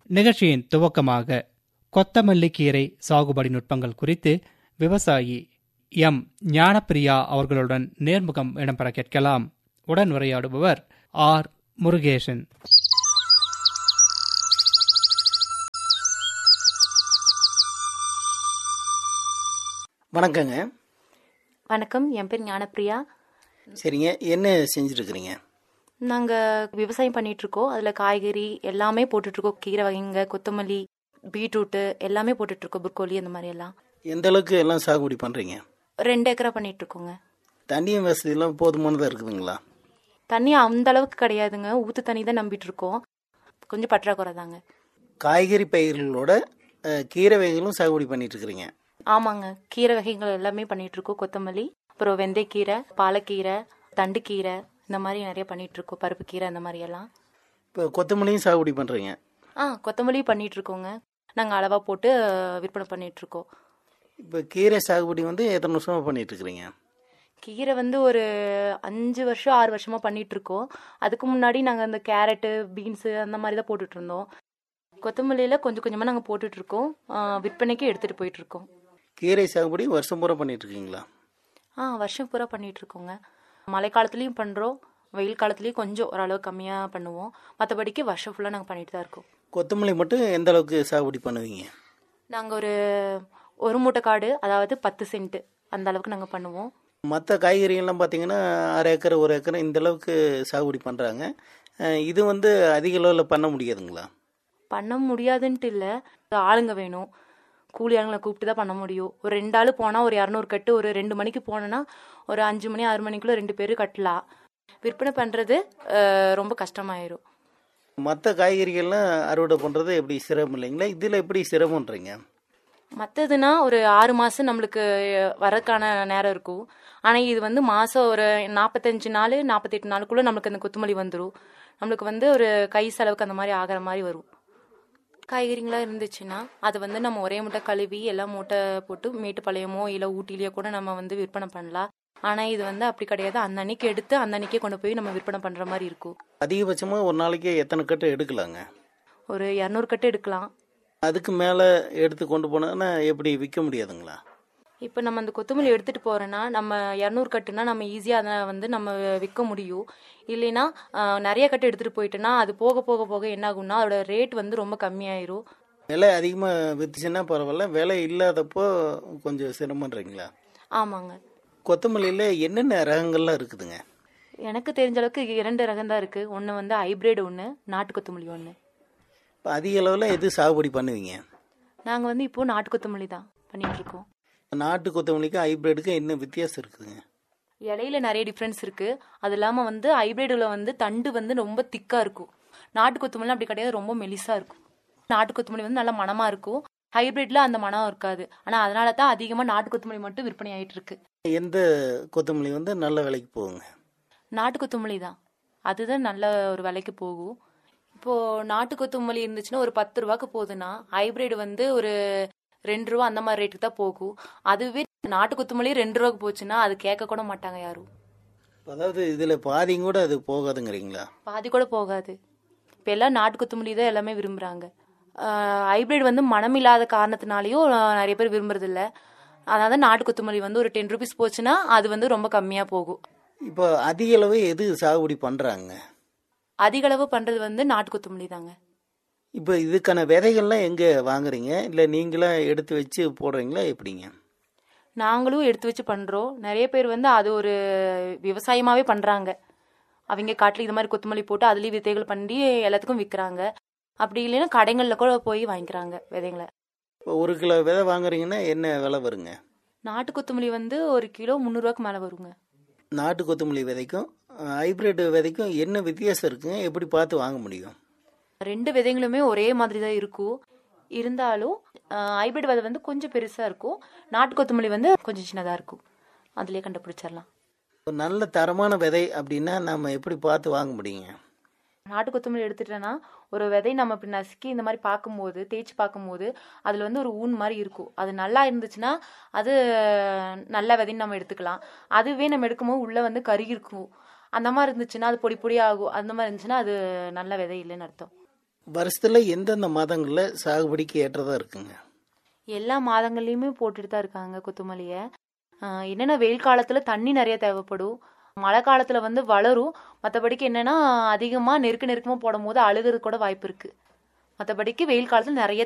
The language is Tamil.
நிகழ்ச்சியின் துவக்கமாக கொத்தமல்லி கீரை சாகுபடி நுட்பங்கள் குறித்து விவசாயி எம் ஞானப்பிரியா அவர்களுடன் நேர்முகம் இடம்பெற கேட்கலாம் உடன் உரையாடுபவர் ஆர் முருகேசன் வணக்கங்க வணக்கம் என் பேர் ஞானப்பிரியா சரிங்க என்ன செஞ்சுருக்கிறீங்க நாங்கள் விவசாயம் பண்ணிட்டு இருக்கோம் அதில் காய்கறி எல்லாமே போட்டுட்டு இருக்கோம் கீரை வகைங்க கொத்தமல்லி பீட்ரூட்டு எல்லாமே போட்டுட்டு இருக்கோம் புர்கோலி அந்த மாதிரி எல்லாம் எந்த அளவுக்கு எல்லாம் சாகுபடி பண்ணுறீங்க ரெண்டு ஏக்கரா பண்ணிட்டு இருக்கோங்க தண்ணியும் வசதியெல்லாம் போதுமானதாக இருக்குதுங்களா தண்ணி அந்த அளவுக்கு கிடையாதுங்க ஊத்து தண்ணி தான் நம்பிட்டு இருக்கோம் கொஞ்சம் பற்றாக்குறை தாங்க காய்கறி பயிர்களோட அஹ், கீரை வகைகளும் சாகுபடி பண்ணிட்டு இருக்கிறீங்க ஆமாங்க கீரை வகைகள் எல்லாமே பண்ணிட்டு இருக்கோம் கொத்தமல்லி அப்புறம் வெந்தயக்கீரை பாலக்கீரை தண்டுக்கீரை இந்த மாதிரி நிறைய பண்ணிட்டு இருக்கோம் பருப்பு கீரை அந்த மாதிரி எல்லாம் இப்போ கொத்தமல்லியும் சாகுபடி பண்ணுறீங்க ஆ கொத்தமல்லி பண்ணிட்டு இருக்கோங்க நாங்கள் அளவாக போட்டு அஹ், விற்பனை பண்ணிட்டு இருக்கோம் இப்போ கீரை சாகுபடி வந்து எத்தனை வருஷமாக பண்ணிட்டு இருக்கிறீங்க கீரை வந்து ஒரு அஞ்சு வருஷம் ஆறு வருஷமா பண்ணிட்டு இருக்கோம் அதுக்கு முன்னாடி நாங்கள் இந்த கேரட்டு பீன்ஸு அந்த மாதிரி தான் போட்டுட்டு இருந்தோம் கொத்தமல்லியில கொஞ்சம் கொஞ்சமாக நாங்கள் போட்டுட்டு இருக்கோம் ஆஹ் விற்பனைக்கு எடுத்துட்டு போயிட்டு இருக்கோம் கீரை சாகுபடி வருஷம் பூரா பண்ணிட்டு இருக்கீங்களா ஆ வருஷம் பூரா பண்ணிட்டு இருக்கோங்க மழை காலத்துலேயும் பண்ணுறோம் வெயில் காலத்துலேயும் கொஞ்சம் ஓரளவு கம்மியாக பண்ணுவோம் மற்றபடிக்கு வருஷம் ஃபுல்லாக நாங்கள் பண்ணிட்டு தான் இருக்கோம் கொத்தமல்லி மட்டும் எந்த அளவுக்கு சாகுபடி பண்ணுவீங்க நாங்கள் ஒரு ஒரு மூட்டை காடு அதாவது பத்து சென்ட் அந்த அளவுக்கு நாங்கள் பண்ணுவோம் மற்ற காய்கறிகள்லாம் பார்த்தீங்கன்னா அரை ஏக்கர் ஒரு ஏக்கர் இந்த அளவுக்கு சாகுபடி பண்ணுறாங்க இது வந்து அதிக அளவில் பண்ண முடியாதுங்களா பண்ண முடியாதுன்ட்டு இல்லை ஆளுங்க வேணும் கூலி ஆளுங்களை கூப்பிட்டு தான் பண்ண முடியும் ஒரு ரெண்டு ஆள் போனால் ஒரு இரநூறு கட்டு ஒரு ரெண்டு மணிக்கு போனோன்னா ஒரு அஞ்சு மணி ஆறு மணிக்குள்ளே ரெண்டு பேர் கட்டலாம் விற்பனை பண்ணுறது ரொம்ப கஷ்டமாயிரும் மற்ற காய்கறிகள்லாம் அறுவடை பண்ணுறது எப்படி சிரமம் இல்லைங்களா இதில் எப்படி சிரமன்றீங்க மற்றதுனா ஒரு ஆறு மாதம் நம்மளுக்கு வரக்கான நேரம் இருக்கும் ஆனால் இது வந்து மாதம் ஒரு நாற்பத்தஞ்சு நாள் நாற்பத்தெட்டு நாளுக்குள்ளே நம்மளுக்கு அந்த கொத்தமல்லி வந்துடும் நம்மளுக்கு வந்து ஒரு கை செலவுக்கு அந்த மாதிரி ஆகிற மாதிரி வரும் காய்கறிங்களாம் இருந்துச்சுன்னா அதை வந்து நம்ம ஒரே மூட்டை கழுவி எல்லாம் மூட்டை போட்டு மேட்டுப்பாளையமோ இல்லை ஊட்டிலேயோ கூட நம்ம வந்து விற்பனை பண்ணலாம் ஆனால் இது வந்து அப்படி கிடையாது அந்த அன்னைக்கு எடுத்து அந்த அன்னைக்கே கொண்டு போய் நம்ம விற்பனை பண்ணுற மாதிரி இருக்கும் அதிகபட்சமாக ஒரு நாளைக்கு எத்தனை கட்டு எடுக்கலாங்க ஒரு இரநூறு கட்டு எடுக்கலாம் அதுக்கு மேலே எடுத்து கொண்டு போனோன்னா எப்படி விற்க முடியாதுங்களா இப்போ நம்ம அந்த கொத்தமல்லி எடுத்துகிட்டு போகிறோன்னா நம்ம இரநூறு கட்டுனா நம்ம ஈஸியாக அதை வந்து நம்ம விற்க முடியும் இல்லைன்னா ஆஹ், நிறைய கட்டு எடுத்துகிட்டு போயிட்டோன்னா அது போக போக போக என்ன ஆகும்னா அதோட ரேட் வந்து ரொம்ப கம்மியாயிரும் விலை அதிகமாக விற்றுச்சுன்னா பரவாயில்ல விலை இல்லாதப்போ கொஞ்சம் சிரமன்றீங்களா ஆமாங்க கொத்தமல்லியில் என்னென்ன ரகங்கள்லாம் இருக்குதுங்க எனக்கு தெரிஞ்ச அளவுக்கு இரண்டு ரகம் தான் இருக்குது ஒன்று வந்து ஹைப்ரிட் ஒன்று நாட்டு கொத்தமல்லி ஒன்று இப்போ அதிக அளவில் எது சாகுபடி பண்ணுவீங்க நாங்கள் வந்து இப்போ நாட்டு கொத்தமல்லி தான் பண்ணிட்டு இருக்கோம் நாட்டு கொத்தமல்லிக்கும் ஹைப்ரிடுக்கும் என்ன வித்தியாசம் இருக்குதுங்க இலையில நிறைய டிஃப்ரென்ஸ் இருக்கு அது இல்லாமல் வந்து ஹைப்ரிடில் வந்து தண்டு வந்து ரொம்ப திக்காக இருக்கும் நாட்டு கொத்தமல்லி அப்படி கிடையாது ரொம்ப மெலிசா இருக்கும் நாட்டு கொத்தமல்லி வந்து நல்லா மணமா இருக்கும் ஹைப்ரிட்ல அந்த மனம் இருக்காது ஆனால் அதனால தான் அதிகமாக நாட்டு கொத்தமல்லி மட்டும் விற்பனை ஆயிட்டு இருக்கு எந்த கொத்தமல்லி வந்து நல்ல விலைக்கு போகுங்க நாட்டு கொத்தமல்லி தான் அதுதான் நல்ல ஒரு விலைக்கு போகும் இப்போ நாட்டு கொத்தமல்லி இருந்துச்சுன்னா ஒரு பத்து ரூபாய்க்கு போகுதுன்னா ஹைபிரிட் வந்து ஒரு ரெண்டு ரூபா அந்த மாதிரி ரேட்டுக்கு தான் போகும் அதுவே நாட்டு கொத்தமல்லி ரெண்டு ரூபாய்க்கு போச்சுன்னா அது கேட்க கூட மாட்டாங்க யாரும் அதாவது இதில் பாதியும் கூட அது போகாதுங்கிறீங்களா பாதி கூட போகாது இப்போ எல்லாம் நாட்டு கொத்தமல்லி தான் எல்லாமே விரும்புகிறாங்க ஹைபிரிட் வந்து மனம் இல்லாத காரணத்தினாலையும் ஆஹ், நிறைய பேர் விரும்புறதில்ல அதனால தான் நாட்டு கொத்தமல்லி வந்து ஒரு டென் ருபீஸ் போச்சுன்னா அது வந்து ரொம்ப கம்மியாக போகும் இப்போ அதிக அளவு எது சாகுபடி பண்ணுறாங்க அதிக அளவு பண்ணுறது வந்து நாட்டு கொத்தமல்லி தாங்க இப்போ இதுக்கான விதைகள்லாம் எங்கே வாங்குறீங்க இல்லை நீங்களா எடுத்து வச்சு போடுறீங்களா எப்படிங்க நாங்களும் எடுத்து வச்சு பண்ணுறோம் நிறைய பேர் வந்து அது ஒரு விவசாயமாகவே பண்ணுறாங்க அவங்க காட்டில் இது மாதிரி கொத்தமல்லி போட்டு அதுலேயும் விதைகள் பண்ணி எல்லாத்துக்கும் விற்கிறாங்க அப்படி இல்லைன்னா கடைகளில் கூட போய் வாங்கிக்கிறாங்க விதைங்களை இப்போ ஒரு கிலோ விதை வாங்குறீங்கன்னா என்ன விலை வருங்க நாட்டு கொத்தமல்லி வந்து ஒரு கிலோ முந்நூறுரூவாக்கு மேலே வருங்க நாட்டு கொத்தமல்லி விதைக்கும் ஹைப்ரிட் விதைக்கும் என்ன வித்தியாசம் இருக்குங்க எப்படி பார்த்து வாங்க முடியும் ரெண்டு விதைங்களுமே ஒரே மாதிரி தான் இருக்கும் இருந்தாலும் ஹைபிரிட் விதை வந்து கொஞ்சம் பெருசாக இருக்கும் நாட்டு கொத்தமல்லி வந்து கொஞ்சம் சின்னதாக இருக்கும் அதுலேயே கண்டுபிடிச்சிடலாம் ஒரு நல்ல தரமான விதை அப்படின்னா நம்ம எப்படி பார்த்து வாங்க முடியுங்க நாட்டு கொத்தமல்லி எடுத்துட்டேன்னா ஒரு விதை நம்ம இப்படி நசுக்கி இந்த மாதிரி பார்க்கும்போது தேய்ச்சி பார்க்கும்போது அதில் வந்து ஒரு ஊன் மாதிரி இருக்கும் அது நல்லா இருந்துச்சுன்னா அது நல்ல விதைன்னு நம்ம எடுத்துக்கலாம் அதுவே நம்ம எடுக்கும்போது உள்ளே வந்து கருகி இருக்கும் அந்த மாதிரி இருந்துச்சுன்னா அது பொடி பொடி ஆகும் அந்த மாதிரி இருந்துச்சுன்னா அது நல்ல விதை இல்லைன்னு அர்த்தம் வருஷத்தில் எந்தெந்த மாதங்களில் சாகுபடிக்கு ஏற்றதாக இருக்குங்க எல்லா மாதங்கள்லையுமே போட்டுட்டு தான் இருக்காங்க கொத்தமல்லியை ஆஹ் என்னென்ன வெயில் காலத்தில் தண்ணி நிறைய தேவைப்படும் மழை காலத்தில் வந்து வளரும் மற்றபடிக்கு என்னென்னா அதிகமாக நெருக்க நெருக்கமாக போடும் போது அழுகிறது கூட வாய்ப்பு இருக்குது மற்றபடிக்கு வெயில் காலத்தில் நிறைய